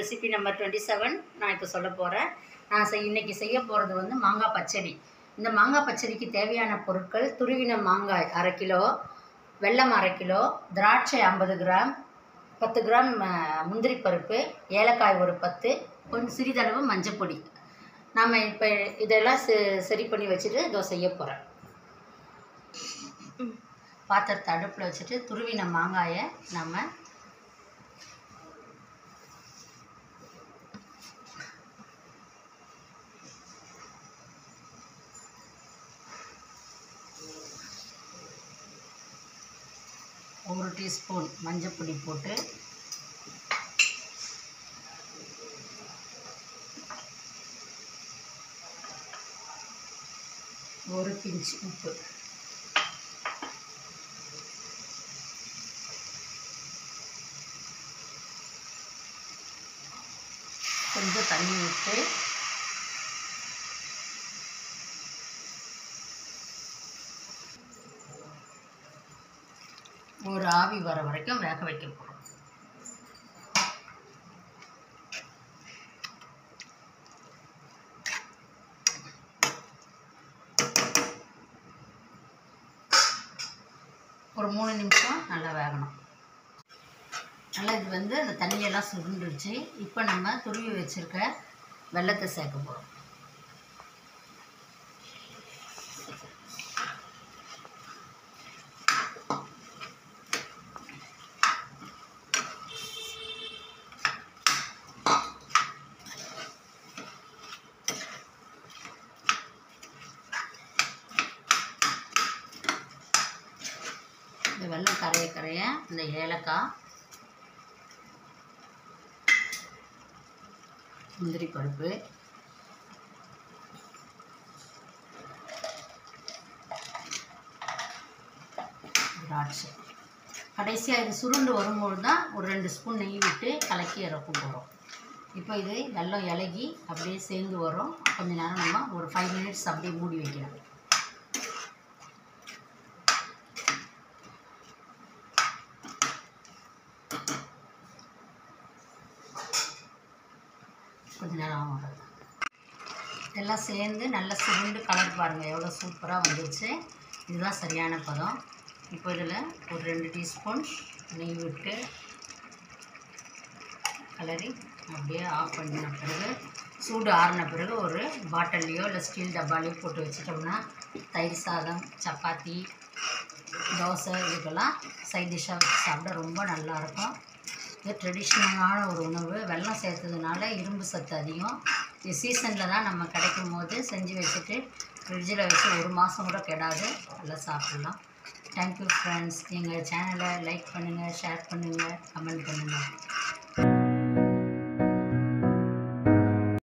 Recipe number twenty seven நான் இப்போ சொல்ல போகிறேன் நான் செய் இன்னைக்கு செய்ய போகிறது வந்து மாங்காய் பச்சடி இந்த மாங்காய் பச்சடிக்கு தேவையான பொருட்கள் துருவின மாங்காய் அரை கிலோ வெல்லம் அரை கிலோ திராட்சை ஐம்பது கிராம் பத்து கிராம் அஹ், முந்திரி பருப்பு ஏலக்காய் ஒரு பத்து கொஞ்சம் சிறிதளவு மஞ்சப்பொடி நம்ம இப்போ இதெல்லாம் செ- சரி பண்ணி வச்சுட்டு இதோ செய்ய போகிறேன் பாத்திரத்தை அடுப்பில் வச்சுட்டு துருவின மாங்காயை நம்ம ஒரு டீஸ்பூன் மஞ்சப்பொடி போட்டு ஒரு பிஞ்ச் உப்பு கொஞ்சம் தண்ணி விட்டு ஒரு ஆவி வர வரைக்கும் வேக வைக்க போகிறோம் ஒரு மூணு நிமிஷம் நல்லா வேகணும் நல்லா இது வந்து அந்த தண்ணியெல்லாம் சுருண்டுருச்சு இப்போ நம்ம துருவி வச்சுருக்க வெள்ளத்தை சேர்க்க போகிறோம் இந்த வெள்ளம் கரைய கரைய இந்த ஏலக்காய் முந்திரி பருப்பு திராட்சை கடைசியாக இது சுருண்டு வரும்போது தான் ஒரு ரெண்டு ஸ்பூன் நெய் விட்டு கலக்கி இறக்க போகிறோம் இப்போ இது வெள்ளம் இலகி அப்படியே சேர்ந்து வரும் கொஞ்ச நேரம் நம்ம ஒரு ஃபைவ் மினிட்ஸ் அப்படியே மூடி வைக்கலாம் கொஞ்ச நேரம் ஆகும் அது. இதெல்லாம் சேர்ந்து நல்லா சுருண்டு கலர் பாருங்கள் எவ்வளோ சூப்பராக வந்துருச்சு இதுதான் சரியான பதம் இப்போ இதில் ஒரு ரெண்டு டீஸ்பூன் நெய் விட்டு கலரி அப்படியே ஆஃப் பண்ணின பிறகு சூடு ஆறின பிறகு ஒரு பாட்டில்லையோ இல்லை ஸ்டீல் டப்பாலையோ போட்டு வச்சிட்டோம்னா தயிர் சாதம் சப்பாத்தி தோசை இதுக்கெல்லாம் சைட் டிஷ்ஷாக வச்சு சாப்பிட ரொம்ப நல்லாயிருக்கும் இது ட்ரெடிஷ்னலான ஒரு உணவு வெல்லம் சேர்த்ததுனால இரும்பு சத்து அதிகம் இது சீசனில் தான் நம்ம கிடைக்கும் போது செஞ்சு வச்சுட்டு ஃப்ரிட்ஜில் வச்சு ஒரு மாதம் கூட கெடாது நல்லா சாப்பிட்லாம் தேங்க்யூ ஃப்ரெண்ட்ஸ் எங்கள் சேனலை லைக் பண்ணுங்கள் ஷேர் பண்ணுங்கள் கமெண்ட் பண்ணுங்கள்